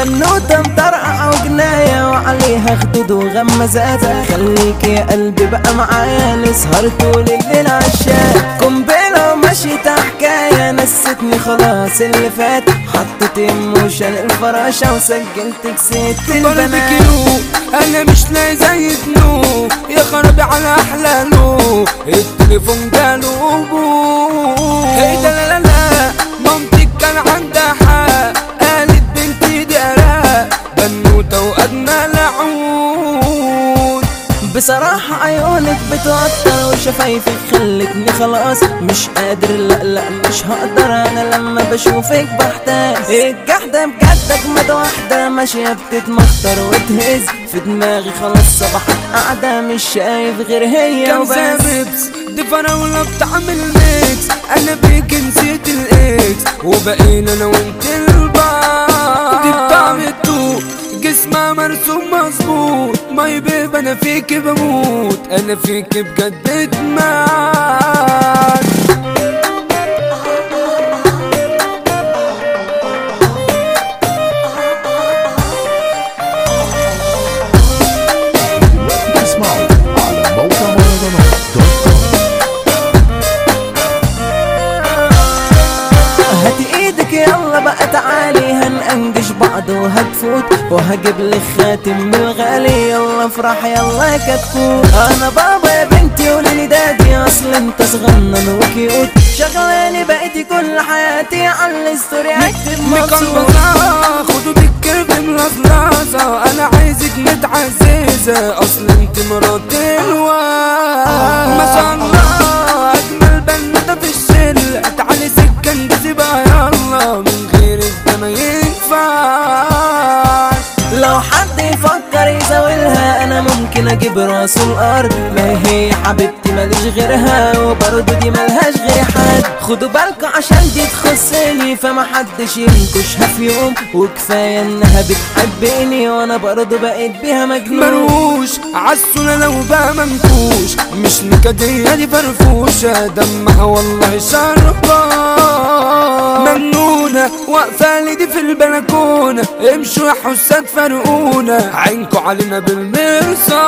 بنوتة مطرقعة وجناية وعليها خدود وغمزات خليك يا قلبي بقى معايا نسهر طول الليل عالشاي قنبلة ومشيت حكاية نستني خلاص اللي فات حطيت ايموشن الفراشة وسجلت كسيت قلبك البنات يو انا مش لاقي زي نو يا خرابي على احلى نو التليفون جاله ابوه هي ده لا لا لا مامتك كان عندها حق قالت بنتي دي اراء بنوته واجمل عود بصراحة عيونك بتوتر وشفايفك خلتني خلاص مش قادر لا لا مش هقدر انا لما بشوفك بحتاس الجحدة بجد اجمد واحدة ماشية بتتمخطر وتهز في دماغي خلاص صبحت قاعدة مش شايف غير هي كان وبس زاببس دي فراولة بتعمل ميكس انا بيك نسيت الاكس وبقينا انا وانت البعض دي بتعمل تو جسمها مرسوم مظبوط ماي بيب انا فيك بموت انا فيك بجد ادمان اسمعوا على موقع مهرجانات دوت كوم هات ايدك يلا بقى تعالي هنأنجش بعض وهتفوت وهجيب لك خاتم من الغالي يلا افرح يلا يا كتكوت انا بابا يا بنتي قولي دادي اصل انت صغنن وكيوت شغلاني بقيتي كل حياتي على الستوري اكتب مبسوط مكلبزة خدوا بالكرب ملظلظة انا عايزك متعززة اصل انت مرات الواد ما شاء الله اجمل بنوتة في الشلة تعالي سكة انجزي بقى يلا من غيرك ده ما ينفعش لو حد يفكر يزاولها انا ممكن اجيب راسه الارض ما هي حبيبتي ماليش غيرها وبرضه دي ملهاش غير حد خدوا بالكوا عشان دي تخصني فما حدش ينكشها في يوم وكفايه انها بتحبني وانا برضه بقيت بيها مجنون مروش عالسنة لو بقى منكوش مش نكدية دي فرفوشة دمها والله شربان مجنونة واقفة لي دي في البلكونة امشوا يا حساد فرقونا عينكوا علينا بالمرصاد